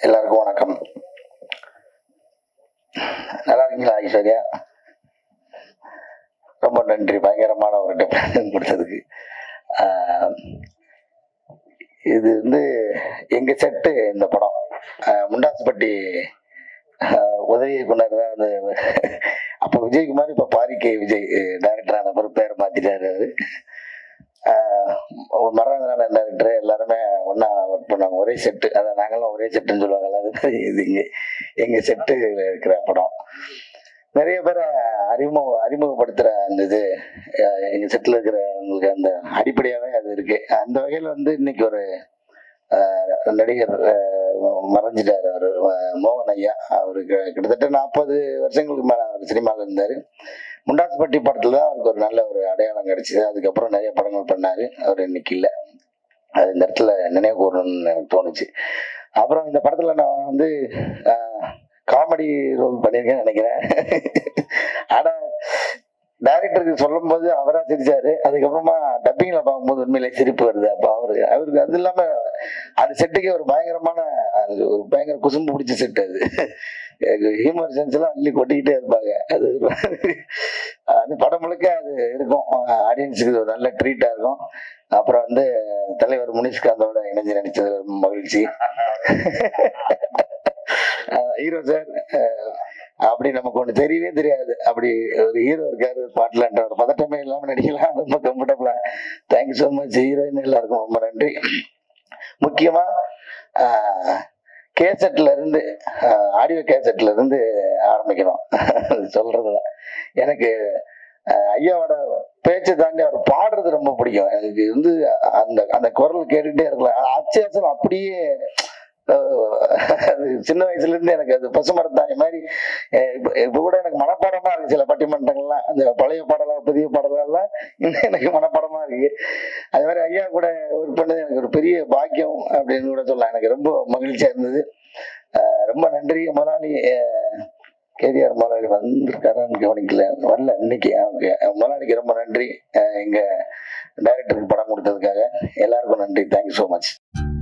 எல்லாருக்கும் வணக்கம் நல்லா இருக்கீங்களா ஐஸ்வர்யா ரொம்ப நன்றி பயங்கரமான ஒரு டெப்ரேஷன் கொடுத்ததுக்கு ஆஹ் இது வந்து எங்க செட்டு இந்த படம் ஆஹ் முண்டாசுப்பட்டி ஆஹ் உதவி இயக்குனர் தான் வந்து அப்போ விஜயகுமார் இப்போ பாரிக்கை விஜய் டைரக்டர் ஆன பிறகு பேர் மாத்திட்டாரு அவரு மரண டைரக்டர் எல்லாருமே ஒன்றா ஒர்க் பண்ணாங்க ஒரே செட்டு அதான் நாங்களாம் ஒரே செட்டுன்னு சொல்லுவாங்கல்ல அது மாதிரி இது இங்கே எங்கள் செட்டு இருக்கிற படம் நிறைய பேரை அறிமுக அறிமுகப்படுத்துகிற அந்த இது அஹ் எங்க செட்டில் இருக்கிறவங்களுக்கு அந்த அடிப்படையாகவே அது இருக்கு அந்த வகையில் வந்து இன்னைக்கு ஒரு அஹ், நடிகர் அஹ், மறைஞ்சிட்டார் அவர் மோகன் ஐயா அவருக்கு கிட்டத்தட்ட நாற்பது வருஷங்களுக்கு மேலே அவர் சினிமாவில் இருந்தார் முண்டாசுப்பட்டி படத்தில் தான் அவருக்கு ஒரு நல்ல ஒரு அடையாளம் கிடைச்சிது அதுக்கப்புறம் நிறைய படங்கள் பண்ணார் அவர் இன்னைக்கு இல்லை அது இந்த இடத்துல நினைவு கூறணும்னு எனக்கு தோணுச்சு அப்புறம் இந்த படத்தில் நான் வந்து காமெடி ரோல் பண்ணியிருக்கேன்னு நினைக்கிறேன் ஆனால் டைரக்டருக்கு சொல்லும் போது அவரா சிரிச்சாரு அதுக்கப்புறமா டப்பிங்ல பார்க்கும்போது உண்மையிலே சிரிப்பு வருது அப்ப அவரு அவருக்கு அது இல்லாம அந்த செட்டுக்கே ஒரு பயங்கரமான அது ஒரு பயங்கர குசும்பு பிடிச்ச செட் அது ஹியூமர் சென்ஸ் எல்லாம் அள்ளி கொட்டிக்கிட்டே இருப்பாங்க அது அது படம் முழுக்க அது இருக்கும் ஆடியன்ஸுக்கு ஒரு நல்ல ட்ரீட்டா இருக்கும் அப்புறம் வந்து தலைவர் முனிஷ்காந்தோட இணைஞ்சு நடிச்சது ரொம்ப மகிழ்ச்சி ஹீரோ சார் அப்படி நமக்கு ஒண்ணு தெரியவே தெரியாது அப்படி ஒரு ஹீரோ இருக்காரு பாட்டுலன்ற ஒரு பதட்டமே இல்லாம நடிக்கலாம் ரொம்ப கம்ஃபர்டபுளா தேங்க்யூ ஸோ மச் ஹீரோயின் எல்லாருக்கும் ரொம்ப நன்றி முக்கியமா கேசட்ல இருந்து ஆடியோ கேசட்ல இருந்து ஆரம்பிக்கணும் சொல்றதுல எனக்கு ஆஹ், ஐயாவோட பேச்சை தாண்டி அவர் பாடுறது ரொம்ப பிடிக்கும் எனக்கு வந்து அந்த அந்த குரல் கேட்டுக்கிட்டே இருக்கலாம் அத்தியாசம் அப்படியே ஆஹ், அது சின்ன வயசுல இருந்து எனக்கு அது பசுமரத்தாணி மாதிரி அஹ் இப்ப இப்ப கூட எனக்கு மனப்பாடமா இருக்கு சில பட்டிமன்றங்கள்லாம் அந்த பழைய பாடலா புதிய பாடலாம் இன்னும் எனக்கு மனப்பாடமா இருக்கு அது மாதிரி ஐயா கூட ஒர்க் பண்ணது எனக்கு ஒரு பெரிய பாக்கியம் அப்படின்னு கூட சொல்லலாம் எனக்கு ரொம்ப மகிழ்ச்சியா இருந்தது அஹ் ரொம்ப நன்றி முதலாளி கேதிஆர் முதலாளி வந்திருக்காரான்னு கவனிக்கல வரல இன்னைக்கு ஓகே முதலாளிக்கு ரொம்ப நன்றி அஹ் எங்க டைரக்டருக்கு படம் கொடுத்ததுக்காக எல்லாருக்கும் நன்றி தேங்க்யூ ஸோ மச்